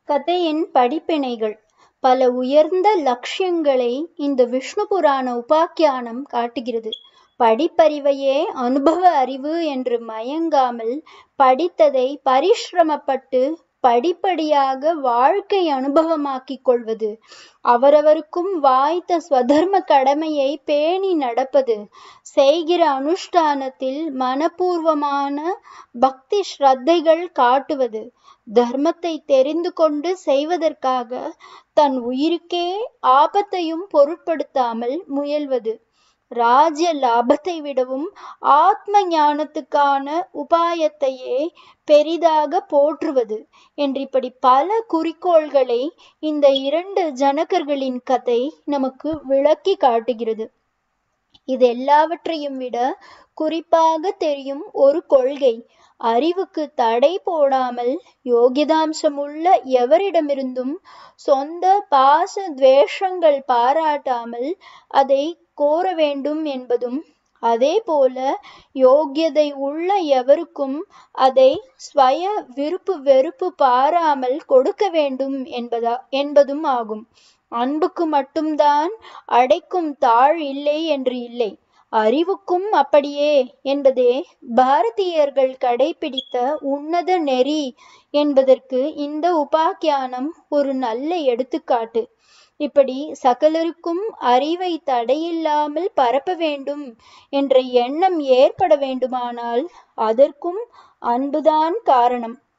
கதையின் படிப்பினைகள் பல உயர்ந்த லட்சியங்களை இந்த விஷ்ணு புராண உபாக்கியானம் காட்டுகிறது படிப்பறிவையே அனுபவ அறிவு என்று மயங்காமல் படித்ததை பரிசிரமப்பட்டு படிப்படியாக வாழ்க்கை அனுபவமாக்கிக் கொள்வது அவரவருக்கும் வாய்த்த ஸ்வதர்ம கடமையை பேணி நடப்பது செய்கிற அனுஷ்டானத்தில் மனப்பூர்வமான பக்தி ஸ்ரத்தைகள் காட்டுவது தர்மத்தை தெரிந்து கொண்டு செய்வதற்காக தன் உயிருக்கே ஆபத்தையும் பொருட்படுத்தாமல் முயல்வது ராஜ்ய லாபத்தை விடவும் ஆத்ம ஞானத்துக்கான உபாயத்தையே பெரிதாக போற்றுவது என்று இப்படி பல குறிக்கோள்களை இந்த இரண்டு ஜனகர்களின் கதை நமக்கு விளக்கி காட்டுகிறது இது எல்லாவற்றையும் விட குறிப்பாக தெரியும் ஒரு கொள்கை அறிவுக்கு தடை போடாமல் யோகிதாம்சமுள்ள எவரிடமிருந்தும் சொந்த பாச துவேஷங்கள் பாராட்டாமல் அதை கோர வேண்டும் என்பதும் அதே போல யோக்கியதை உள்ள எவருக்கும் அதை ஸ்வய விருப்பு வெறுப்பு பாராமல் கொடுக்க வேண்டும் என்பதா என்பதும் ஆகும் அன்புக்கு மட்டும்தான் அடைக்கும் தாழ் இல்லை என்று இல்லை அறிவுக்கும் அப்படியே என்பதே பாரதியர்கள் கடைபிடித்த உன்னத நெறி என்பதற்கு இந்த உபாக்கியானம் ஒரு நல்ல எடுத்துக்காட்டு இப்படி சகலருக்கும் அறிவை தடையில்லாமல் பரப்ப வேண்டும் என்ற எண்ணம் ஏற்பட வேண்டுமானால் அதற்கும் அன்புதான் காரணம்